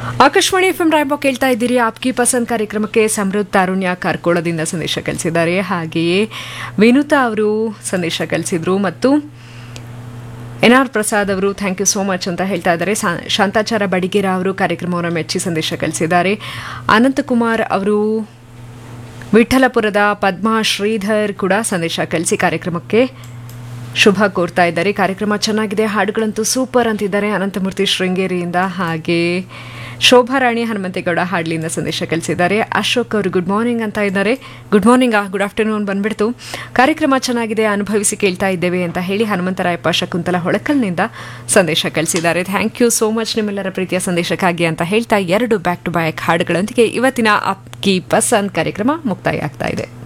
Akashvani F M Raibag ಕೇಳ್ತಾ ಇದ್ದೀರಿ ಆಪ್ಕಿ ಪಸಂದ್ ಕಾರ್ಯಕ್ರಮಕ್ಕೆ ಸಮೃದ್ಧ ತಾರುಣ್ಯ ಕಾರ್ಕೋಳದಿಂದ ಸಂದೇಶ ಕಳಿಸಿದ್ದಾರೆ ಹಾಗೆಯೇ ವಿನುತಾ ಅವರು ಸಂದೇಶ ಕಳಿಸಿದ್ರು ಮತ್ತು ಎನ್ ಆರ್ ಪ್ರಸಾದ್ ಅವರು ಥ್ಯಾಂಕ್ ಯು ಸೋ ಮಚ್ ಅಂತ ಹೇಳ್ತಾ ಇದ್ದಾರೆ ಸಾ- ಶಾಂತಾಚಾರ ಬಡಿಗೇರ ಅವರು ಕಾರ್ಯಕ್ರಮವನ್ನು ಮೆಚ್ಚಿ ಸಂದೇಶ ಕಳಿಸಿದ್ದಾರೆ ಅನಂತಕುಮಾರ್ ಅವರು ವಿಠಲಪುರದ ಪದ್ಮಾ ಶ್ರೀಧರ್ ಕೂಡ ಸಂದೇಶ ಕಳಿಸಿ ಕಾರ್ಯಕ್ರಮಕ್ಕೆ ಶುಭ ಕೋರ್ತಾ ಇದ್ದಾರೆ ಕಾರ್ಯಕ್ರಮ ಚೆನ್ನಾಗಿದೆ ಹಾಡುಗಳಂತೂ ಸೂಪರ್ ಅಂತಿದ್ದಾರೆ ಅನಂತಮೂರ್ತಿ ಶೃಂಗೇರಿಯಿಂದ ಹಾಗೆ ಶೋಭಾ ರಾಣಿ ಹನುಮಂತೇಗೌಡ ಹಾಡ್ಲಿಂದ ಸಂದೇಶ ಕಳಿಸಿದ್ದಾರೆ ಅಶೋಕ್ ಅವರು ಗುಡ್ ಮಾರ್ನಿಂಗ್ ಅಂತ ಇದ್ದಾರೆ ಗುಡ್ ಮಾರ್ನಿಂಗ್ ಗುಡ್ ಆಫ್ಟರ್ನೂನ್ ಬಂದ್ಬಿಡ್ತು ಕಾರ್ಯಕ್ರಮ ಚೆನ್ನಾಗಿದೆ ಅನುಭವಿಸಿ ಕೇಳ್ತಾ ಇದ್ದೇವೆ ಅಂತ ಹೇಳಿ ಹನುಮಂತರಾಯಪ್ಪ ಶಕುಂತಲ ಹೊಳಕಲ್ನಿಂದ ಸಂದೇಶ ಕಳಿಸಿದ್ದಾರೆ ಥ್ಯಾಂಕ್ ಯು ಸೋ ಮಚ್ ನಿಮ್ಮೆಲ್ಲರ ಪ್ರೀತಿಯ ಸಂದೇಶಕ್ಕಾಗಿ ಅಂತ ಹೇಳ್ತಾ ಎರಡು ಬ್ಯಾಕ್ ಟು ಬ್ಯಾಕ್ ಹಾಡುಗಳೊಂದಿಗೆ ಇವತ್ತಿನ ಅಪ್ಕಿ ಪಸಂದ್ ಕಾರ್ಯಕ್ರಮ ಮುಕ್ತಾಯ ಆಗ್ತಾ ಇದೆ